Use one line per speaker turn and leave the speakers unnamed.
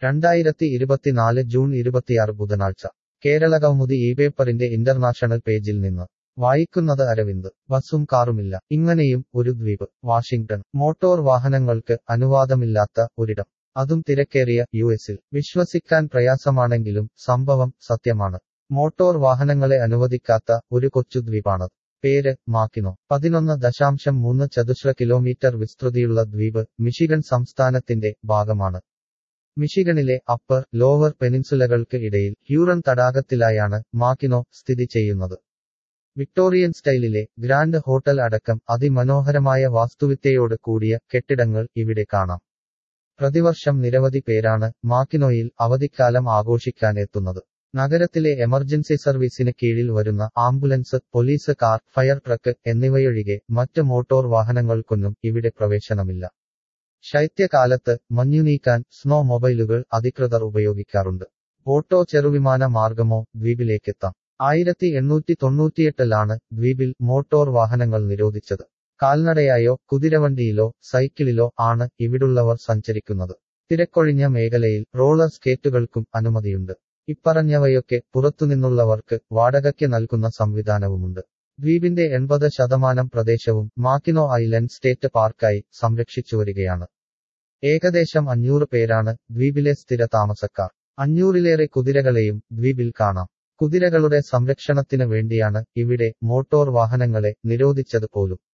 രണ്ടായിരത്തി ഇരുപത്തിനാല് ജൂൺ ഇരുപത്തിയാറ് ബുധനാഴ്ച കേരള കൗമുദി ഈ പേപ്പറിന്റെ ഇന്റർനാഷണൽ പേജിൽ നിന്ന് വായിക്കുന്നത് അരവിന്ദ് ബസും കാറുമില്ല ഇങ്ങനെയും ഒരു ദ്വീപ് വാഷിംഗ്ടൺ മോട്ടോർ വാഹനങ്ങൾക്ക് അനുവാദമില്ലാത്ത ഒരിടം അതും തിരക്കേറിയ യു എസിൽ വിശ്വസിക്കാൻ പ്രയാസമാണെങ്കിലും സംഭവം സത്യമാണ് മോട്ടോർ വാഹനങ്ങളെ അനുവദിക്കാത്ത ഒരു കൊച്ചു ദ്വീപാണത് പേര് മാക്കിനോ പതിനൊന്ന് ദശാംശം മൂന്ന് ചതുശ്ര കിലോമീറ്റർ വിസ്തൃതിയുള്ള ദ്വീപ് മിഷിഗൺ സംസ്ഥാനത്തിന്റെ ഭാഗമാണ് മിഷിഗണിലെ അപ്പർ ലോവർ പെനിൻസുലകൾക്ക് ഇടയിൽ ഹ്യൂറൺ തടാകത്തിലായാണ് മാക്കിനോ സ്ഥിതി ചെയ്യുന്നത് വിക്ടോറിയൻ സ്റ്റൈലിലെ ഗ്രാൻഡ് ഹോട്ടൽ അടക്കം അതിമനോഹരമായ വാസ്തുവിദ്യയോട് കൂടിയ കെട്ടിടങ്ങൾ ഇവിടെ കാണാം പ്രതിവർഷം നിരവധി പേരാണ് മാക്കിനോയിൽ അവധിക്കാലം ആഘോഷിക്കാൻ എത്തുന്നത് നഗരത്തിലെ എമർജൻസി സർവീസിന് കീഴിൽ വരുന്ന ambulance police car fire truck എന്നിവയൊഴികെ മറ്റ് മോട്ടോർ വാഹനങ്ങൾക്കൊന്നും ഇവിടെ പ്രവേശനമില്ല ശൈത്യകാലത്ത് മഞ്ഞുനീക്കാൻ സ്നോ മൊബൈലുകൾ അധികൃതർ ഉപയോഗിക്കാറുണ്ട് ബോട്ടോ ചെറുവിമാന മാർഗമോ ദ്വീപിലേക്കെത്താം ആയിരത്തി എണ്ണൂറ്റി തൊണ്ണൂറ്റിയെട്ടിലാണ് ദ്വീപിൽ മോട്ടോർ വാഹനങ്ങൾ നിരോധിച്ചത് കാൽനടയായോ കുതിരവണ്ടിയിലോ സൈക്കിളിലോ ആണ് ഇവിടുള്ളവർ സഞ്ചരിക്കുന്നത് തിരക്കൊഴിഞ്ഞ മേഖലയിൽ റോളർ സ്കേറ്റുകൾക്കും അനുമതിയുണ്ട് ഇപ്പറഞ്ഞവയൊക്കെ പുറത്തുനിന്നുള്ളവർക്ക് വാടകയ്ക്ക് നൽകുന്ന സംവിധാനവുമുണ്ട് ദ്വീപിന്റെ എൺപത് ശതമാനം പ്രദേശവും മാക്കിനോ ഐലൻഡ് സ്റ്റേറ്റ് പാർക്കായി സംരക്ഷിച്ചു വരികയാണ് ഏകദേശം അഞ്ഞൂറ് പേരാണ് ദ്വീപിലെ സ്ഥിര താമസക്കാർ അഞ്ഞൂറിലേറെ കുതിരകളെയും ദ്വീപിൽ കാണാം കുതിരകളുടെ സംരക്ഷണത്തിന് വേണ്ടിയാണ് ഇവിടെ മോട്ടോർ വാഹനങ്ങളെ നിരോധിച്ചത് പോലും